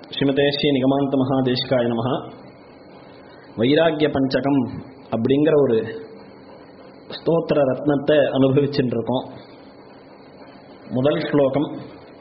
ஸ்ரீமதே ஸ்ரீ நிகமாந்த மகாதேஷ்காய நமஹ வைராக்கிய பஞ்சகம் அப்படிங்கிற ஒரு ஸ்தோத்திர ரத்னத்தை அனுபவிச்சுட்டு இருக்கோம் முதல் ஸ்லோகம்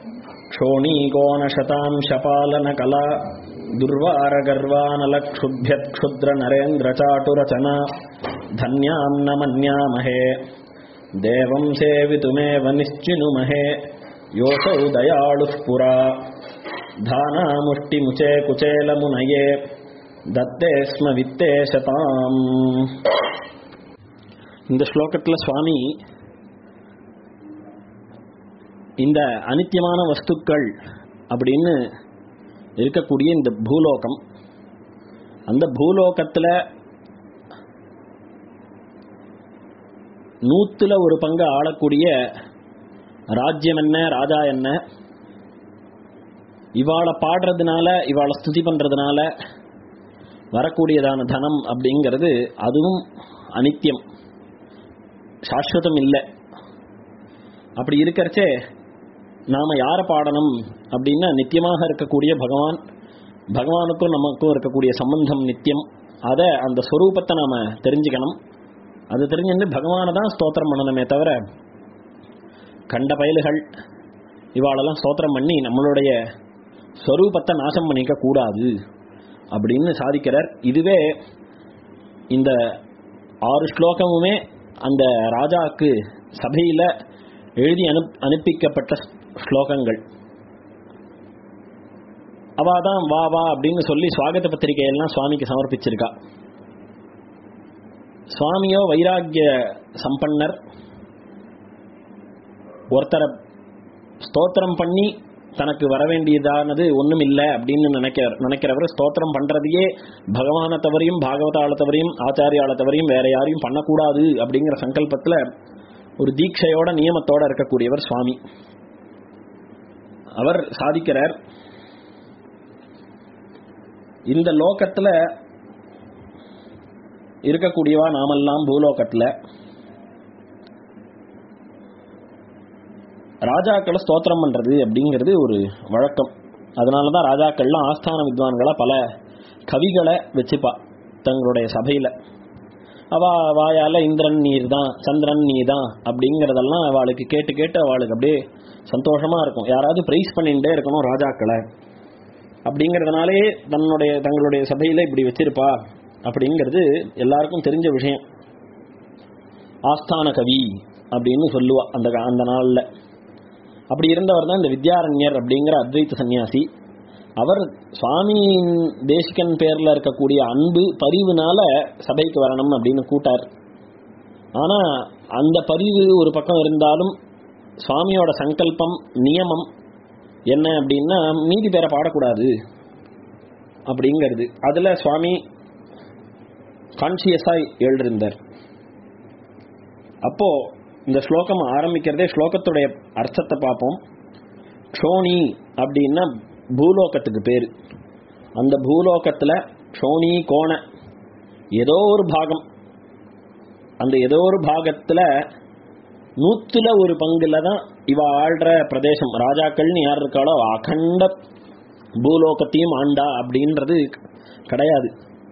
க்ஷோணீகோணசதாம்சபாலன கலா துர்வாரகர்வானலக்ஷுபியத் க்ஷுத்ர நரேந்திர சாட்டுரச்சனா தன்யாம் ந மன்யாமஹே தேவம் சேவிதுமேவ நிश्चिनुमहे योऽसौ दयाळुः पुरा धानामुष्टिमुचे कुचेलमुनये தத்தே ஸ்ம வித்தேசதாம் இந்த ஸ்லோகத்தில் சுவாமி இந்த அனித்தியமான வஸ்துக்கள் அப்படின்னு இருக்கக்கூடிய இந்த பூலோகம் அந்த பூலோகத்தில் நூத்துல ஒரு பங்கு ஆளக்கூடிய ராஜ்யம் என்ன ராஜா என்ன இவாளை பாடுறதுனால இவாளை ஸ்துதி பண்றதுனால வரக்கூடியதான தனம் அப்படிங்கிறது அதுவும் அனித்தியம் சாஸ்வதம் இல்லை அப்படி இருக்கிறச்சே நாம யாரை பாடணும் அப்படின்னா நித்தியமாக இருக்கக்கூடிய பகவான் பகவானுக்கும் நமக்கும் இருக்கக்கூடிய சம்பந்தம் நித்தியம் அதை அந்த ஸ்வரூபத்தை நாம தெரிஞ்சுக்கணும் அது தெரிஞ்சுட்டு பகவானை தான் ஸ்தோத்திரம் பண்ணணுமே தவிர கண்ட பயல்கள் இவாளெல்லாம் ஸ்தோத்திரம் பண்ணி நம்மளுடைய ஸ்வரூபத்தை நாசம் பண்ணிக்க கூடாது அப்படின்னு சாதிக்கிறார் இதுவே இந்த ஆறு ஸ்லோகமுமே அந்த ராஜாவுக்கு சபையில் எழுதி அனு அனுப்பிக்கப்பட்ட ஸ்லோகங்கள் அவா தான் வா வா அப்படின்னு சொல்லி சுவாகத்த பத்திரிகையெல்லாம் சுவாமிக்கு சமர்ப்பிச்சிருக்கா சுவாமியோ வைராக்கிய சம்பன்னர் ஒருத்தரை ஸ்தோத்திரம் பண்ணி தனக்கு வர வேண்டியதானது ஒன்றும் இல்லை அப்படின்னு நினைக்க நினைக்கிறவர் ஸ்தோத்திரம் பண்றதையே பகவானை தவறையும் பாகவதால தவறையும் ஆச்சாரியால தவறையும் வேற யாரையும் பண்ணக்கூடாது அப்படிங்கிற சங்கல்பத்தில் ஒரு தீட்சையோட நியமத்தோட இருக்கக்கூடியவர் சுவாமி அவர் சாதிக்கிறார் இந்த லோகத்துல இருக்கக்கூடியவா நாமெல்லாம் பூலோகத்தில் ராஜாக்களை ஸ்தோத்திரம் பண்றது அப்படிங்கிறது ஒரு வழக்கம் அதனால தான் ராஜாக்கள்லாம் ஆஸ்தான வித்வான்களை பல கவிகளை வச்சுப்பா தங்களுடைய சபையில் அவ வாயால இந்திரன் நீர் தான் சந்திரன் நீ தான் அப்படிங்கிறதெல்லாம் அவளுக்கு கேட்டு கேட்டு அவளுக்கு அப்படியே சந்தோஷமா இருக்கும் யாராவது பிரைஸ் பண்ணிட்டே இருக்கணும் ராஜாக்களை அப்படிங்கிறதுனாலே தன்னுடைய தங்களுடைய சபையில இப்படி வச்சிருப்பா அப்படிங்கிறது எல்லாருக்கும் தெரிஞ்ச விஷயம் ஆஸ்தான கவி அப்படின்னு சொல்லுவா அந்த அந்த நாளில் அப்படி இருந்தவர் தான் இந்த வித்யாரண்யர் அப்படிங்கிற அத்வைத்த சன்னியாசி அவர் சுவாமி தேசிகன் பேர்ல இருக்கக்கூடிய அன்பு பரிவுனால சபைக்கு வரணும் அப்படின்னு கூட்டார் ஆனா அந்த பரிவு ஒரு பக்கம் இருந்தாலும் சுவாமியோட சங்கல்பம் நியமம் என்ன அப்படின்னா மீதி பேரை பாடக்கூடாது அப்படிங்கிறது அதுல சுவாமி கான்சியஸாய் எழுதிருந்தார் அப்போ இந்த ஸ்லோகம் ஆரம்பிக்கிறதே ஸ்லோகத்துடைய அர்த்தத்தை பார்ப்போம் க்ஷோணி அப்படின்னா பூலோகத்துக்கு பேர் அந்த பூலோகத்தில் க்ஷோணி கோண ஏதோ ஒரு பாகம் அந்த ஏதோ ஒரு பாகத்தில் நூத்துல ஒரு பங்குல தான் இவ ஆள்ற பிரதேசம் ராஜாக்கள்னு யார் இருக்காளோ அகண்ட பூலோகத்தையும் ஆண்டா அப்படின்றது கிடையாது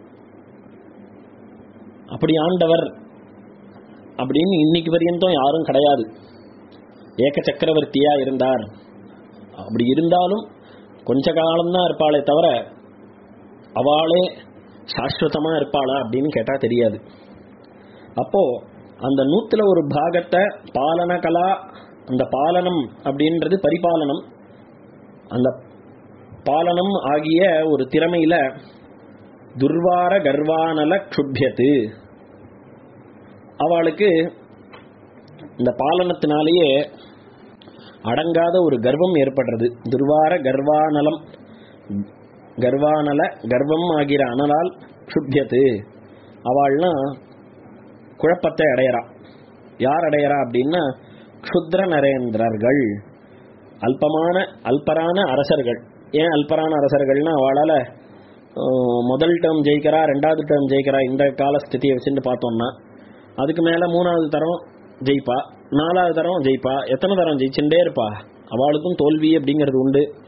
அப்படி ஆண்டவர் அப்படின்னு இன்னைக்கு பரியந்தம் யாரும் கிடையாது ஏக சக்கரவர்த்தியா இருந்தார் அப்படி இருந்தாலும் கொஞ்ச காலம்தான் இருப்பாளே தவிர அவளே சாஸ்வதமா இருப்பாளா அப்படின்னு கேட்டா தெரியாது அப்போ அந்த நூத்துல ஒரு பாகத்தை பாலன கலா அந்த பாலனம் அப்படின்றது பரிபாலனம் அந்த பாலனம் ஆகிய ஒரு திறமையில துர்வார கர்வானல க்ஷுபியத்து அவளுக்கு இந்த பாலனத்தினாலேயே அடங்காத ஒரு கர்வம் ஏற்படுறது துர்வார கர்வானலம் கர்வானல கர்வம் ஆகிற அனலால் சுத்தியத்து அவள்னா குழப்பத்தை அடையறா யார் அடையறா அப்படின்னா க்ஷுத்ர நரேந்திரர்கள் அல்பமான அல்பரான அரசர்கள் ஏன் அல்பரான அரசர்கள்னா அவளால முதல் டேர்ம் ஜெயிக்கிறா ரெண்டாவது டேர்ம் ஜெயிக்கிறா இந்த கால ஸ்திதியை வச்சுட்டு பார்த்தோம்னா அதுக்கு மேல மூணாவது தரம் ஜெயிப்பா நாலாவது தரம் ஜெயிப்பா எத்தனை தரம் ஜெயிச்சுட்டே இருப்பா அவளுக்கும் தோல்வி அப்படிங்கிறது உண்டு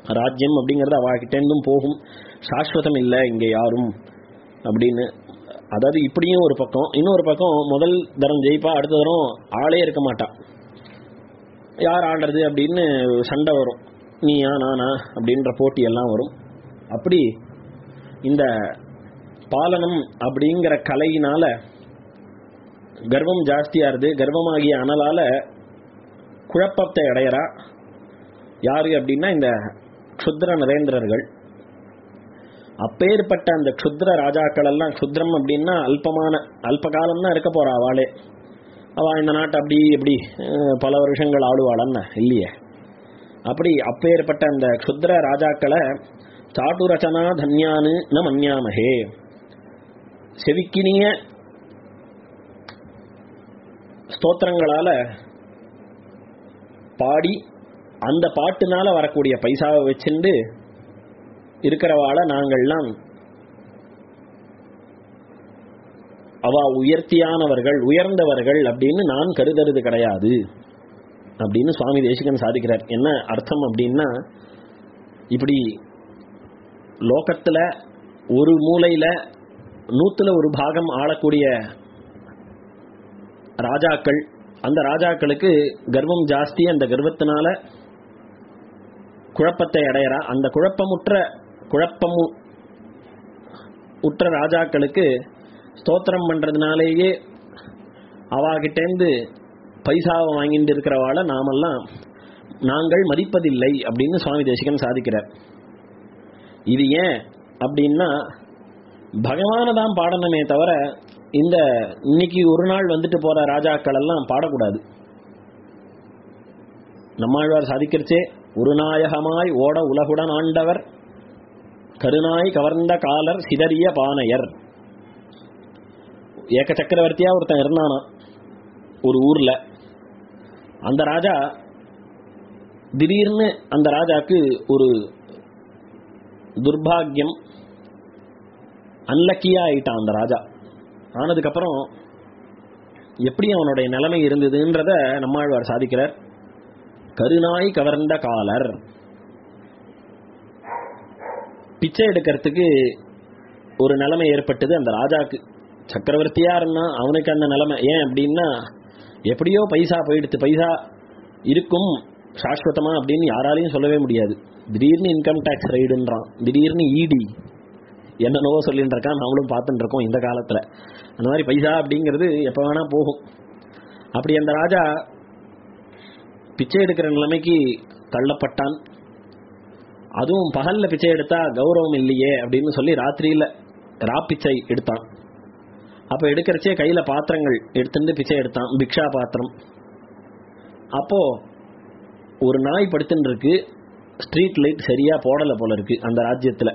ராஜ்யம் அப்படிங்கிறது அவகிட்டேருந்தும் போகும் சாஸ்வதம் இல்லை இங்கே யாரும் அப்படின்னு அதாவது இப்படியும் ஒரு பக்கம் இன்னொரு பக்கம் முதல் தரம் ஜெயிப்பா அடுத்த தரம் ஆளே இருக்க மாட்டா யார் ஆடுறது அப்படின்னு சண்டை வரும் நீயா நானா அப்படின்ற போட்டி எல்லாம் வரும் அப்படி இந்த பாலனம் அப்படிங்கிற கலையினால கர்வம் ஜாஸ்தியாருது கர்வமாகிய அனலால குழப்பத்தை அடையறா யாரு அப்படின்னா இந்த க்ஷுத்ர நரேந்திரர்கள் அப்பேற்பட்ட அந்த க்ஷுத்ர ராஜாக்கள் எல்லாம் க்ஷுத்ரம் அப்படின்னா அல்பமான அல்ப காலம் தான் இருக்க போறா அவளே அவ இந்த நாட்டை அப்படி இப்படி அஹ், பல வருஷங்கள் ஆளுவாளன்னு இல்லையே அப்படி அப்பேற்பட்ட அந்த க்ஷுத்ர ராஜாக்களை சாட்டு ரச்சனா தன்யானு ந மன்யாமஹே செவிக்கினிய ஸ்தோத்திரங்களால பாடி அந்த பாட்டுனால வரக்கூடிய பைசாவை வச்சுண்டு இருக்கிறவாள நாங்கள்லாம் அவ உயர்த்தியானவர்கள் உயர்ந்தவர்கள் அப்படின்னு நான் கருதுறது கிடையாது அப்படின்னு சுவாமி தேசிகன் சாதிக்கிறார் என்ன அர்த்தம் அப்படின்னா இப்படி லோகத்துல ஒரு மூலையில நூத்துல ஒரு பாகம் ஆளக்கூடிய ராஜாக்கள் அந்த ராஜாக்களுக்கு கர்வம் ஜாஸ்தி அந்த கர்வத்தினால குழப்பத்தை அடையறா அந்த குழப்பமுற்ற குழப்பமு உற்ற ராஜாக்களுக்கு ஸ்தோத்திரம் பண்றதுனாலேயே அவாகிட்டேந்து பைசாவை வாங்கிட்டு இருக்கிறவாள நாமெல்லாம் நாங்கள் மதிப்பதில்லை அப்படின்னு சுவாமி தேசிகன் சாதிக்கிறார் இது ஏன் அப்படின்னா பகவானை தான் பாடணுமே தவிர இந்த இன்னைக்கு ஒரு நாள் வந்துட்டு போற ராஜாக்கள் எல்லாம் பாடக்கூடாது நம்மாழ்வார் சாதிக்கிறச்சே ஒரு நாயகமாய் ஓட உலகுடன் ஆண்டவர் கருநாய் கவர்ந்த காலர் சிதறிய பானையர் ஏக சக்கரவர்த்தியா ஒருத்தன் இருந்தானா ஒரு ஊர்ல அந்த ராஜா திடீர்னு அந்த ராஜாக்கு ஒரு துர்பாகியம் அன்லக்கியா ஆயிட்டான் அந்த ராஜா ஆனதுக்கப்புறம் எப்படி அவனுடைய நிலைமை இருந்ததுன்றத நம்மாழ்வார் சாதிக்கிறார் கருநாய் கவர்ந்த காலர் பிச்சை எடுக்கிறதுக்கு ஒரு நிலைமை ஏற்பட்டது அந்த ராஜாக்கு சக்கரவர்த்தியா இருந்தான் அவனுக்கு அந்த நிலைமை ஏன் அப்படின்னா எப்படியோ பைசா போயிடுத்து பைசா இருக்கும் சாஸ்வதமா அப்படின்னு யாராலையும் சொல்லவே முடியாது திடீர்னு இன்கம் டேக்ஸ் ரைடுன்றான் திடீர்னு இடி என்னென்னவோ சொல்லிட்டு இருக்கான் நம்மளும் பார்த்துட்டு இருக்கோம் இந்த காலத்துல அந்த மாதிரி பைசா அப்படிங்கிறது எப்ப வேணா போகும் அப்படி அந்த ராஜா பிச்சை எடுக்கிற நிலைமைக்கு தள்ளப்பட்டான் அதுவும் பகல்ல பிச்சை எடுத்தா கௌரவம் இல்லையே அப்படின்னு சொல்லி ராத்திரியில ரா பிச்சை எடுத்தான் அப்ப எடுக்கிறச்சே கையில பாத்திரங்கள் எடுத்துட்டு பிச்சை எடுத்தான் பிக்ஷா பாத்திரம் அப்போ ஒரு நாய் படுத்துன்னு இருக்கு ஸ்ட்ரீட் லைட் சரியா போடல போல இருக்கு அந்த ராஜ்யத்துல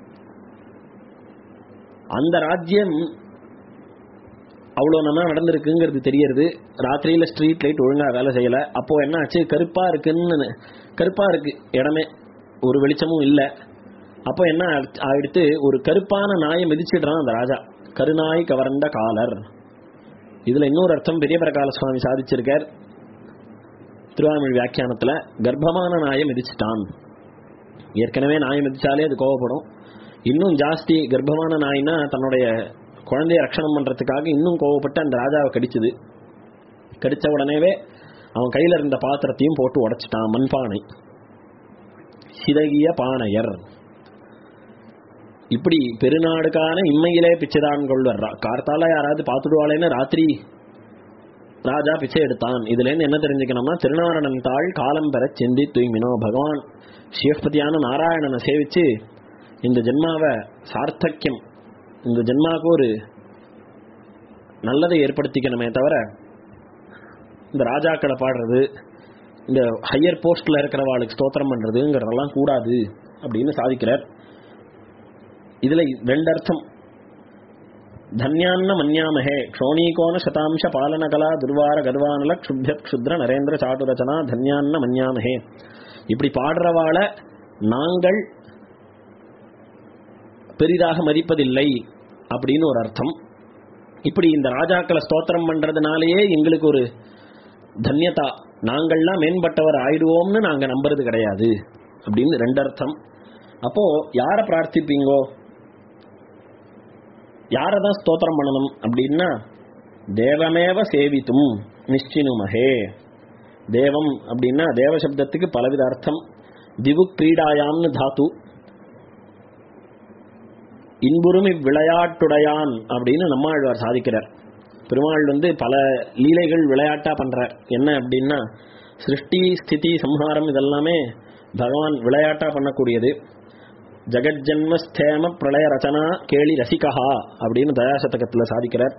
அந்த ராஜ்யம் அவ்வளோ நல்லா நடந்திருக்குங்கிறது தெரியறது ராத்திரியில ஸ்ட்ரீட் லைட் ஒழுங்கா வேலை செய்யல அப்போ என்ன ஆச்சு கருப்பா இருக்குன்னு கருப்பா இருக்கு இடமே ஒரு வெளிச்சமும் இல்லை அப்போ என்ன ஆயிடுத்து ஒரு கருப்பான நாயை மிதிச்சிடுறான் அந்த ராஜா கருநாய் கவர்ந்த காலர் இதுல இன்னொரு அர்த்தம் பெரிய பிரகால சுவாமி சாதிச்சிருக்கார் திருவாமிழ் வியாக்கியானத்துல கர்ப்பமான நாயை மிதிச்சிட்டான் ஏற்கனவே நாயை மிதிச்சாலே அது கோவப்படும் இன்னும் ஜாஸ்தி கர்ப்பமான நாய்னா தன்னுடைய குழந்தைய ரட்சணம் பண்றதுக்காக இன்னும் கோவப்பட்டு அந்த ராஜாவை கடிச்சது கடிச்ச உடனேவே அவன் கையில இருந்த பாத்திரத்தையும் போட்டு உடைச்சிட்டான் மண்பானை சிதகிய பானையர் இப்படி பெருநாடுக்கான இம்மையிலே பிச்சைதான் கொள்வர்றா கார்த்தால யாராவது பார்த்துடுவாளேன்னு ராத்திரி ராஜா பிச்சை எடுத்தான் இதுல இருந்து என்ன தெரிஞ்சுக்கணும்னா திருநாரணன் தாள் காலம் பெற சிந்தி தூய்மினோ பகவான் சிவபதியான நாராயணனை சேவிச்சு இந்த ஜென்மாவை சார்த்தக்கியம் இந்த ஜென்மாவுக்கு ஒரு நல்லதை ஏற்படுத்திக்கணுமே தவிர இந்த ராஜாக்களை பாடுறது இந்த ஹையர் போஸ்ட்ல இருக்கிறவாளுக்கு ஸ்தோத்திரம் பண்றதுங்கிறதெல்லாம் கூடாது அப்படின்னு சாதிக்கிறார் இதுல ரெண்டு அர்த்தம் தன்யான்ன மன்யாமஹே க்ஷோணீகோண சதாம்ச பாலனகலா துர்வார கர்வானல க்ஷுப்ய க்ஷுத்ர நரேந்திர சாட்டுரச்சனா தன்யான்ன மன்யாமஹே இப்படி பாடுறவாள நாங்கள் பெரிதாக மதிப்பதில்லை அப்படின்னு ஒரு அர்த்தம் இப்படி இந்த ராஜாக்களை ஸ்தோத்திரம் பண்றதுனாலேயே எங்களுக்கு ஒரு தன்யதா நாங்கள்லாம் மேம்பட்டவர் ஆயிடுவோம்னு நாங்க நம்புறது கிடையாது அப்படின்னு ரெண்டு அர்த்தம் அப்போ யாரை பிரார்த்திப்பீங்கோ யாரை தான் ஸ்தோத்திரம் பண்ணணும் அப்படின்னா தேவமேவ சேவித்தும் நிச்சினுமஹே தேவம் அப்படின்னா தேவ சப்தத்துக்கு பலவித அர்த்தம் திவு கிரீடாயாம்னு தாத்து இன்புறும் இவ்விளையாட்டுடையான் அப்படின்னு நம்மாழ்வார் சாதிக்கிறார் பெருமாள் வந்து பல லீலைகள் விளையாட்டா பண்றார் என்ன அப்படின்னா சிருஷ்டி ஸ்திதி சம்ஹாரம் இதெல்லாமே பகவான் விளையாட்டா பண்ணக்கூடியது ஜெகஜன்ம ஸ்தேம பிரளய ரச்சனா கேளி ரசிகா அப்படின்னு தயாசதகத்துல சாதிக்கிறார்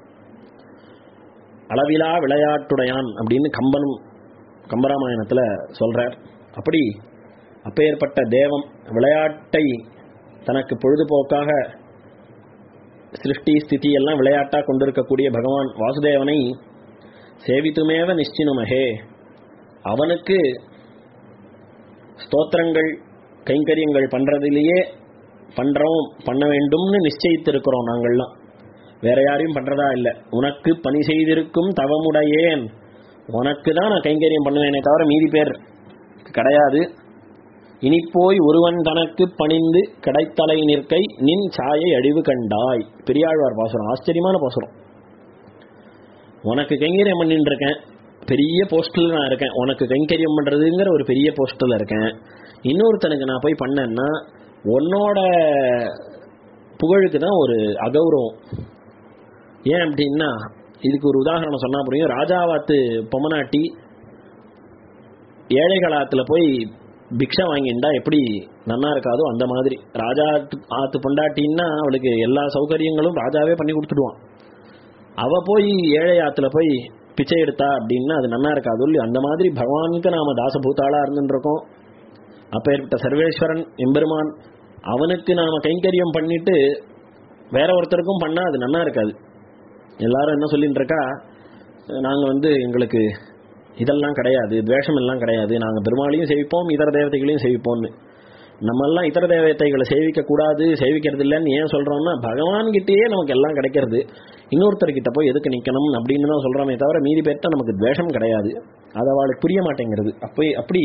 அளவிலா விளையாட்டுடையான் அப்படின்னு கம்பனும் கம்பராமாயணத்துல சொல்றார் அப்படி அப்பேற்பட்ட தேவம் விளையாட்டை தனக்கு பொழுதுபோக்காக சிருஷ்டி ஸ்திதி எல்லாம் விளையாட்டா கொண்டிருக்கக்கூடிய பகவான் வாசுதேவனை சேவித்துமேவ நிச்சினுமஹே அவனுக்கு ஸ்தோத்திரங்கள் கைங்கரியங்கள் பண்றதிலேயே பண்றோம் பண்ண வேண்டும்னு நிச்சயித்திருக்கிறோம் நாங்கள்லாம் வேற யாரையும் பண்றதா இல்லை உனக்கு பணி செய்திருக்கும் தவமுடையேன் உனக்கு தான் நான் கைங்கரியம் பண்ணுவேனே தவிர மீதி பேர் கிடையாது இனி போய் ஒருவன் தனக்கு பணிந்து கிடைத்தலை நிற்கை நின் சாயை அழிவு கண்டாய் பெரியாழ்வார் பாசுரம் ஆச்சரியமான பாசுரம் உனக்கு கைங்கரியம் பண்ணிட்டு இருக்கேன் பெரிய போஸ்டில் நான் இருக்கேன் உனக்கு கைங்கரியம் பண்றதுங்கிற ஒரு பெரிய போஸ்டில் இருக்கேன் இன்னொருத்தனுக்கு நான் போய் பண்ணேன்னா உன்னோட புகழுக்கு தான் ஒரு அகௌரவம் ஏன் அப்படின்னா இதுக்கு ஒரு உதாரணம் சொன்னா புரியும் ராஜாவாத்து பொம்மநாட்டி ஏழைகளாத்துல போய் பிக்ஷை வாங்கிண்டா எப்படி நன்னா இருக்காதோ அந்த மாதிரி ராஜா ஆத்து பொண்டாட்டின்னா அவளுக்கு எல்லா சௌகரியங்களும் ராஜாவே பண்ணி கொடுத்துடுவான் அவ போய் ஏழை ஆத்துல போய் பிச்சை எடுத்தா அப்படின்னா அது நன்னா இருக்காது இல்லையா அந்த மாதிரி பகவானுக்கு நாம தாசபூத்தாளா இருந்துருக்கோம் அப்பேற்பட்ட சர்வேஸ்வரன் எம்பெருமான் அவனுக்கு நாம கைங்கரியம் பண்ணிட்டு வேற ஒருத்தருக்கும் பண்ணா அது நன்னா இருக்காது எல்லாரும் என்ன சொல்லிட்டு இருக்கா நாங்க வந்து எங்களுக்கு இதெல்லாம் கிடையாது துவேஷம் எல்லாம் கிடையாது நாங்க பெருமாளையும் சேவிப்போம் இதர தேவதைகளையும் சேவிப்போம்னு நம்ம எல்லாம் இதர தேவதைகளை சேவிக்க கூடாது சேவிக்கிறது இல்லைன்னு ஏன் சொல்றோம்னா பகவான் கிட்டேயே நமக்கு எல்லாம் கிடைக்கிறது இன்னொருத்தர்கிட்ட போய் எதுக்கு நிக்கணும் அப்படின்னு தான் சொல்றோமே தவிர மீதி பேர்த்த நமக்கு துவேஷம் கிடையாது அது அவளுக்கு புரிய மாட்டேங்கிறது அப்படி அப்படி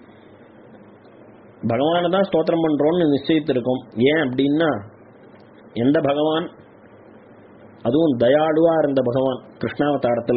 பகவானை தான் ஸ்தோத்திரம் பண்றோம்னு நிச்சயித்திருக்கோம் ஏன் அப்படின்னா எந்த பகவான் அதுவும் தயாளுவா இருந்த பகவான் கிருஷ்ணாவதாரத்துல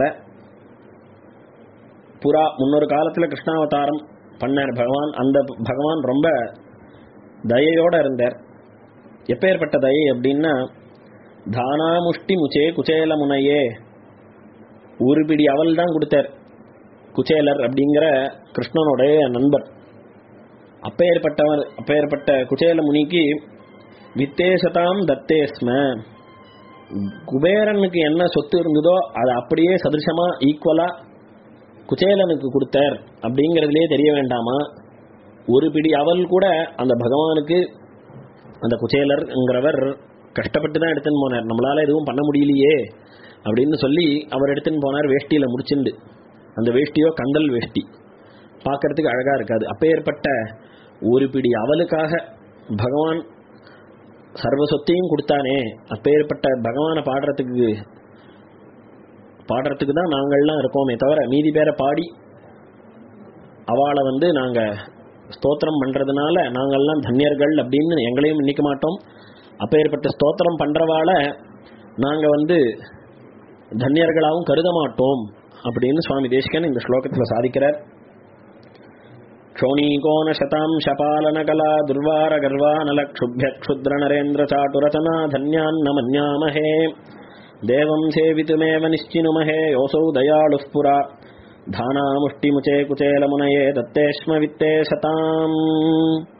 புறா முன்னொரு காலத்துல கிருஷ்ணாவதாரம் பண்ணார் பகவான் அந்த பகவான் ரொம்ப தயையோட இருந்தார் எப்பேற்பட்ட தயை அப்படின்னா தானாமுஷ்டி முச்சே குச்சேல முனையே ஒரு பிடி அவல் தான் கொடுத்தார் குச்சேலர் அப்படிங்கிற கிருஷ்ணனுடைய நண்பர் அப்பேற்பட்டவர் அப்பேற்பட்ட குச்சேல முனிக்கு வித்தேசதாம் தத்தேஸ்ம குபேரனுக்கு என்ன சொத்து இருந்ததோ அதை அப்படியே சதிருஷமா ஈக்குவலா குச்சேலனுக்கு கொடுத்தார் அப்படிங்கிறதுலே தெரிய வேண்டாமா ஒரு பிடி அவல் கூட அந்த பகவானுக்கு அந்த குச்சேலர்ங்கிறவர் கஷ்டப்பட்டு தான் எடுத்துன்னு போனார் நம்மளால எதுவும் பண்ண முடியலையே அப்படின்னு சொல்லி அவர் எடுத்துன்னு போனார் வேஷ்டியில முடிச்சுண்டு அந்த வேஷ்டியோ கந்தல் வேஷ்டி பார்க்கறதுக்கு அழகா இருக்காது அப்பேற்பட்ட ஒரு பிடி அவலுக்காக பகவான் சர்வ சொத்தையும் கொடுத்தானே அப்பேற்பட்ட பகவானை பாடுறதுக்கு பாடுறதுக்கு தான் நாங்கள்லாம் இருக்கோமே தவிர மீதி பேரை பாடி அவளை வந்து நாங்க ஸ்தோத்திரம் பண்றதுனால நாங்கள்லாம் தன்யர்கள் அப்படின்னு எங்களையும் நினைக்க மாட்டோம் அப்பேற்பட்ட ஸ்தோத்திரம் பண்றவாள நாங்க வந்து தன்யர்களாகவும் கருத மாட்டோம் அப்படின்னு சுவாமி தேசிகன் இந்த ஸ்லோகத்தில் சாதிக்கிறார் क्षोणीकोनशतां शपालनकला दुर्वारगर्वानलक्षुभ्यक्षुद्रनरेन्द्रचाटुरचना धन्यान्न मन्यामहे देवं सेवितुमेव निश्चिनुमहे योऽसौ दयालुः पुरा धानामुष्टिमुचे कुचेलमुनये दत्तेष्म वित्ते शताम्